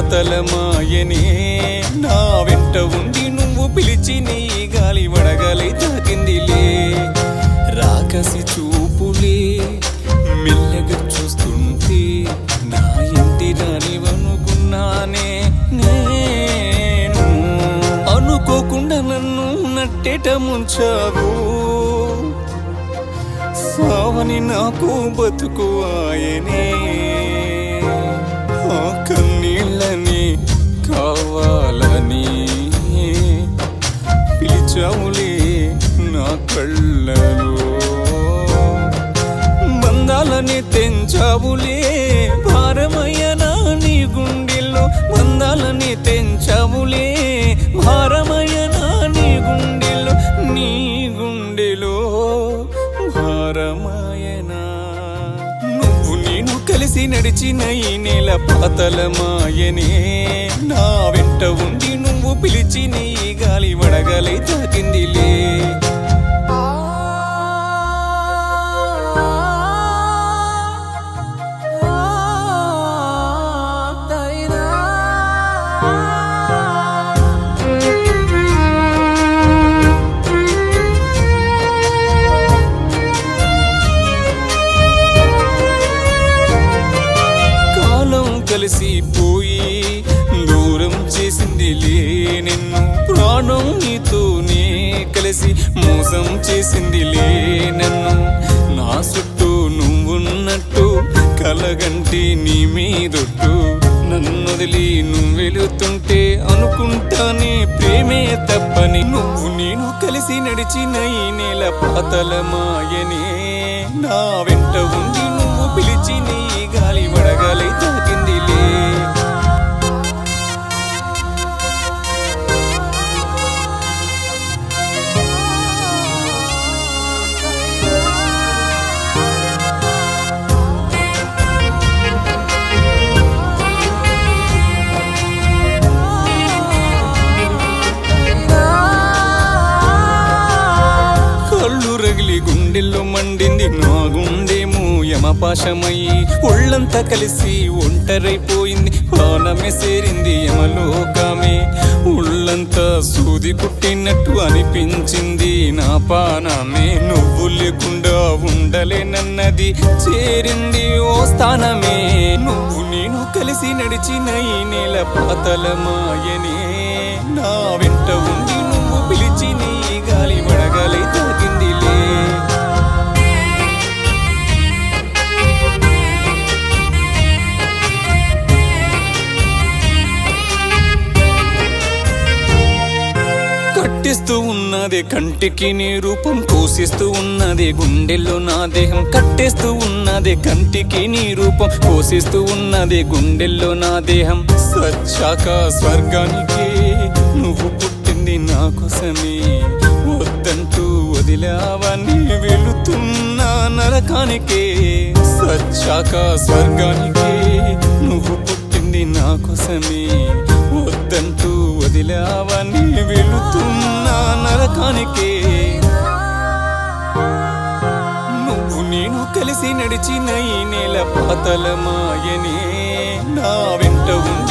పాతలమాయనే నా వెంట ఉండి నువ్వు పిలిచి నీ గాలి వడగాలి తాకిందిలే రాకసి చూపులే మెల్లగా చూస్తుంటే నా ఇంటి రానివనుకున్నానే నేను అనుకోకుండా నన్ను నట్టేట ముంచావు సావని నాకు బతుకు ఆయనే ఆ కన్నీళ్ళని కావాలని పిలిచావులే నా కళ్ళలో బంధాలని తెంచావులే భారమయ్యనా నీ గుండెల్లో బంధాలని తెంచావులే భారమయ్యనా నీ గుండెల్లో నీ గుండెలో భారమాయనా నువ్వు నేను కలిసి నడిచిన ఈ నెల పాతలమాయనే నా వెంట ఉండి నువ్వు పిలిచి నీ గాలి వడగలై తాకిందిలే కాలం కలిసిపోయి దూరం చేసింది లే నిన్ను ప్రాణం నీతోనే కలిసి మోసం చేసింది లే నన్ను నా చుట్టూ నువ్వున్నట్టు కలగంటి నీ మీదొట్టు నన్ను వదిలి నువ్వు వెళుతుంటే అనుకుంటానే ప్రేమే తప్పని నువ్వు నేను కలిసి నడిచిన ఈ నెల పాతలమాయనే నా వెంట ఉండి నువ్వు పిలిచి నీ గాలి వడగాలి తాకిందిలే కళ్ళు రగిలి గుండెల్లో మండింది నా గుండెము యమపాశమయ్యి ఒళ్ళంతా కలిసి ఒంటరైపోయింది ప్రాణమే సేరింది యమలోకమే ఒళ్ళంతా సూది కుట్టినట్టు అనిపించింది నా పానమే నువ్వు లేకుండా ఉండలేనన్నది చేరింది ఓ స్థానమే నువ్వు నేను కలిసి నడిచిన ఈ నెల పాతలమాయనే నా వెంట ఉండి నువ్వు పిలిచి నీ గాలి వడగాలి తాకిందిలే కట్టిస్తూ ఉన్నదే కంటికి నీ రూపం పోషిస్తూ ఉన్నదే గుండెల్లో నా దేహం కట్టేస్తూ ఉన్నదే కంటికి నీ రూపం పోషిస్తూ ఉన్నదే గుండెల్లో నా దేహం సచ్చాక స్వర్గానికి నువ్వు పుట్టింది నా కోసమే వద్దంటూ వదిలావని వెళుతున్నా నరకానికే సచ్చాక స్వర్గానికి నువ్వు పుట్టింది నా కోసమే వద్దంటూ వదిలావని వెళుతున్నా నరకానికే నువ్వు నేను కలిసి నడిచిన ఈ నెల పాతలమాయనే నా వెంట ఉండి